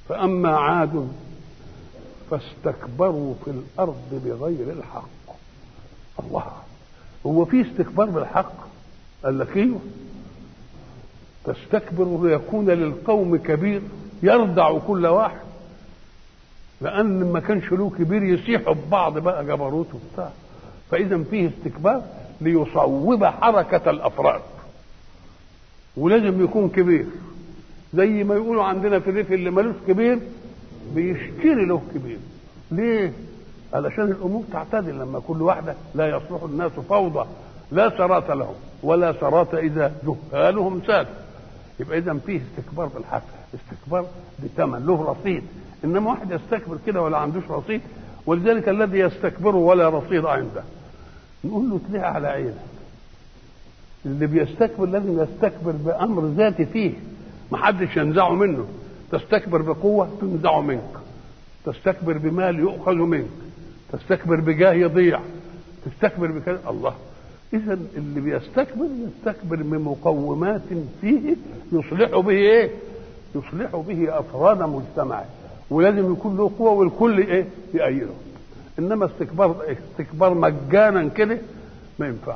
فأما عاد فاستكبروا في الأرض بغير الحق الله هو في استكبار بالحق قال لك ايوه تستكبر ليكون للقوم كبير يردع كل واحد لان ما كانش له كبير يسيحوا ببعض بقى جبروت وبتاع فاذا فيه استكبار ليصوب حركه الافراد ولازم يكون كبير زي ما يقولوا عندنا في الريف اللي ملوش كبير بيشتري له كبير ليه علشان الامور تعتدل لما كل واحده لا يصلح الناس فوضى لا سرات لهم ولا سرات اذا جهالهم سادوا يبقى اذا فيه استكبار بالحق استكبار بثمن له رصيد انما واحد يستكبر كده ولا عندوش رصيد ولذلك الذي يستكبر ولا رصيد عنده نقول له تلاقي على عينك اللي بيستكبر لازم يستكبر بامر ذاتي فيه ما حدش ينزعه منه تستكبر بقوه تنزعه منك تستكبر بمال يؤخذ منك تستكبر بجاه يضيع تستكبر بكذا الله اذا اللي بيستكبر يستكبر بمقومات فيه يصلح به ايه يصلح به افراد مجتمعه ولازم يكون له قوه والكل ايه يأيده انما استكبار استكبار مجانا كده ما ينفعش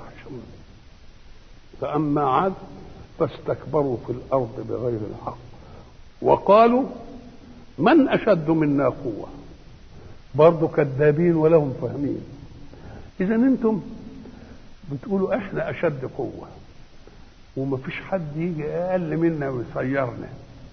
فاما عاد فاستكبروا في الارض بغير الحق وقالوا من اشد منا قوه برضه كذابين ولهم فاهمين اذا انتم بتقولوا احنا اشد قوه وما فيش حد يجي اقل منا ويصيرنا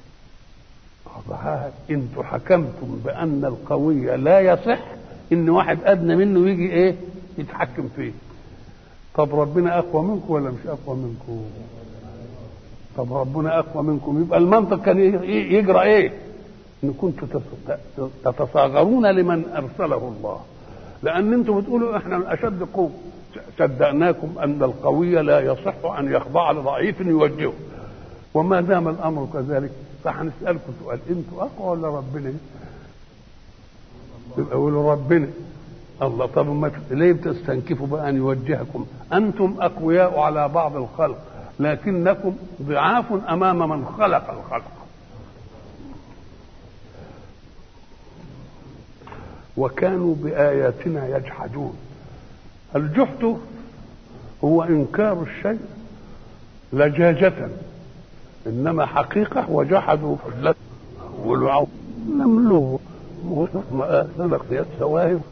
الله انتوا حكمتم بان القوي لا يصح ان واحد ادنى منه يجي ايه يتحكم فيه طب ربنا اقوى منكم ولا مش اقوى منكم طب ربنا اقوى منكم يبقى المنطق كان يجرى ايه ان كنتم تتصاغرون لمن ارسله الله لان انتم بتقولوا احنا اشد قوه صدقناكم ان القوي لا يصح ان يخضع لضعيف يوجهه وما دام الامر كذلك فهنسالكم سؤال انتوا اقوى ولا ربنا؟ يبقى قولوا ربنا الله طب ما ليه بتستنكفوا بقى ان يوجهكم؟ انتم اقوياء على بعض الخلق لكنكم ضعاف امام من خلق الخلق. وكانوا باياتنا يجحدون. الجحد هو انكار الشيء لجاجة انما حقيقة وجحدوا حلة والوعو نملوه لقيت سواهب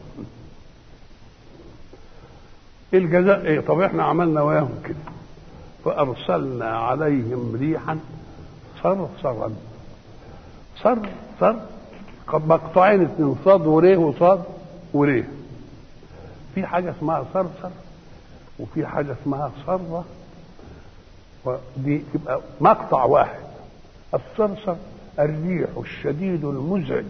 الجزاء ايه طب احنا عملنا وياهم كده فارسلنا عليهم ريحا صرصرا صر صر مقطعين اثنين صاد وريه وصاد وريه في حاجة اسمها صرصر وفي حاجة اسمها صرة ودي تبقى مقطع واحد الصرصر الريح الشديد المزعج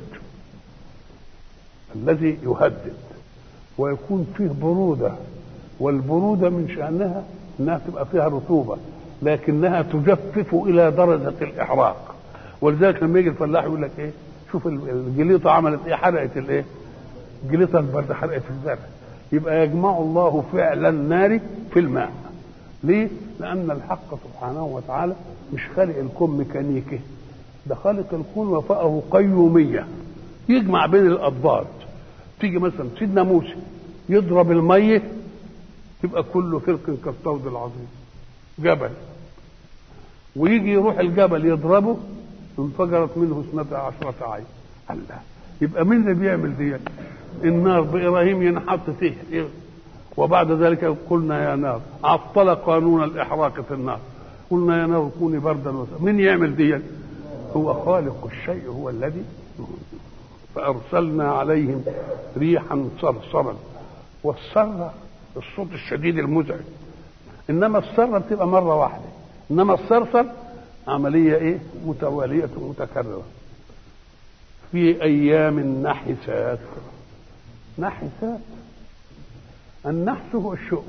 الذي يهدد ويكون فيه برودة والبرودة من شأنها انها تبقى فيها رطوبة لكنها تجفف الى درجة الاحراق ولذلك لما يجي الفلاح يقول لك ايه شوف الجليطة عملت ايه حرقت الايه الجليطة البردة حرقت الزرع يبقى يجمع الله فعل النار في الماء ليه لان الحق سبحانه وتعالى مش خالق الكون ميكانيكي ده خالق الكون وفقه قيوميه يجمع بين الاضداد تيجي مثلا سيدنا موسى يضرب الميه تبقى كله فرق كالطود العظيم جبل ويجي يروح الجبل يضربه انفجرت منه اثنتا عشرة عين الله يبقى مين اللي بيعمل دي النار بإبراهيم ينحط فيه وبعد ذلك قلنا يا نار عطل قانون الإحراق في النار قلنا يا نار كوني بردا وسلام من يعمل دي هو خالق الشيء هو الذي فأرسلنا عليهم ريحا صرصرا والصرة الصوت الشديد المزعج إنما الصرة بتبقى مرة واحدة إنما الصرصر عملية إيه متوالية متكررة في أيام نحسات نحسات النحس هو الشؤم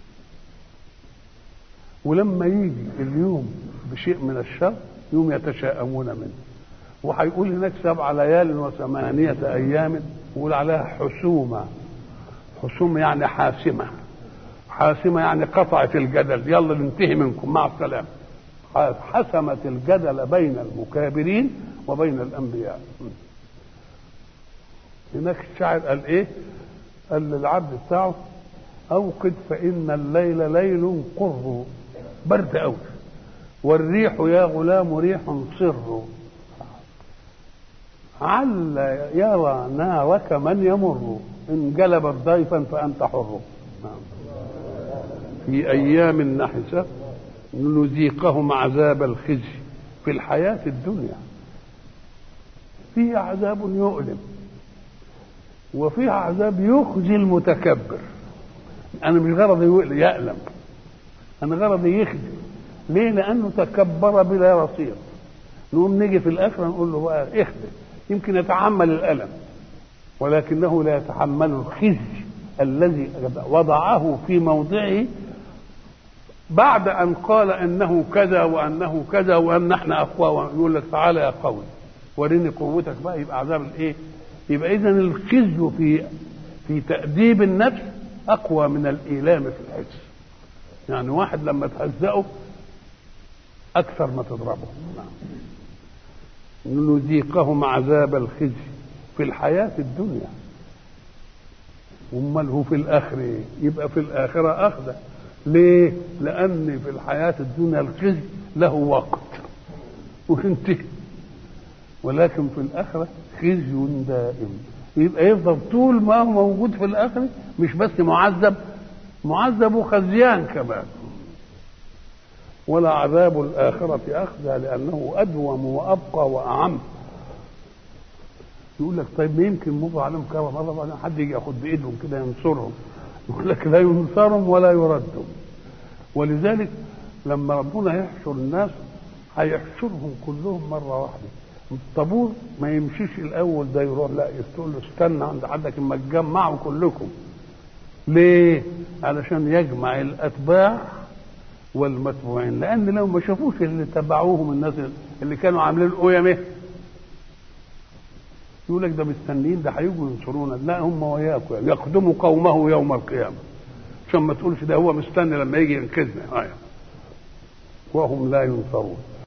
ولما يجي اليوم بشيء من الشر يوم يتشاءمون منه وهيقول هناك سبع ليال وثمانية أيام يقول عليها حسومة حسومة يعني حاسمة حاسمة يعني قطعت الجدل يلا ننتهي منكم مع السلامة حسمت الجدل بين المكابرين وبين الانبياء هناك الشاعر قال ايه قال للعبد بتاعه اوقد فان الليل ليل قر برد قوي والريح يا غلام ريح صر عل يرى نارك من يمر ان جلبت ضيفا فانت حر نعم. في ايام نحسه نذيقهم عذاب الخزي في الحياه الدنيا فيه عذاب يؤلم وفيه عذاب يخزي المتكبر انا مش غرضي يألم انا غرضي يخزي ليه لانه تكبر بلا رصيد نقوم نيجي في الاخره نقول له بقى اخزي يمكن يتحمل الالم ولكنه لا يتحمل الخزي الذي وضعه في موضعه بعد ان قال انه كذا وانه كذا وان احنا اقوى يقول لك تعالى يا قوي وريني قوتك بقى يبقى عذاب الايه؟ يبقى اذا الخزي في في تأديب النفس اقوى من الايلام في الحس يعني واحد لما تهزأه اكثر ما تضربه نعم نذيقهم عذاب الخزي في الحياة الدنيا امال هو في الاخره ايه؟ يبقى في الاخره اخذه ليه؟ لان في الحياه الدنيا الخزي له وقت وينتهي ولكن في الاخره خزي دائم يبقى يفضل طول ما هو موجود في الاخره مش بس معذب معذب وخزيان كمان ولا عذاب الآخرة أخزى لأنه أدوم وأبقى وأعم يقول لك طيب ما يمكن مر عليهم كذا مرة بعدين حد يجي ياخد بإيدهم كده ينصرهم يقول لك لا ينصرهم ولا يردهم ولذلك لما ربنا يحشر الناس هيحشرهم كلهم مرة واحدة الطابور ما يمشيش الأول ده يروح لا تقول له استنى عند حدك اما تجمعوا كلكم ليه؟ علشان يجمع الأتباع والمتبوعين لان لو ما شافوش اللي تبعوهم الناس اللي كانوا عاملين قيمه يقول لك ده مستنيين ده هيجوا ينصرونا لا هم وياكم يعني يقدموا قومه يوم القيامه عشان ما تقولش ده هو مستني لما يجي ينقذنا وهم لا ينصرون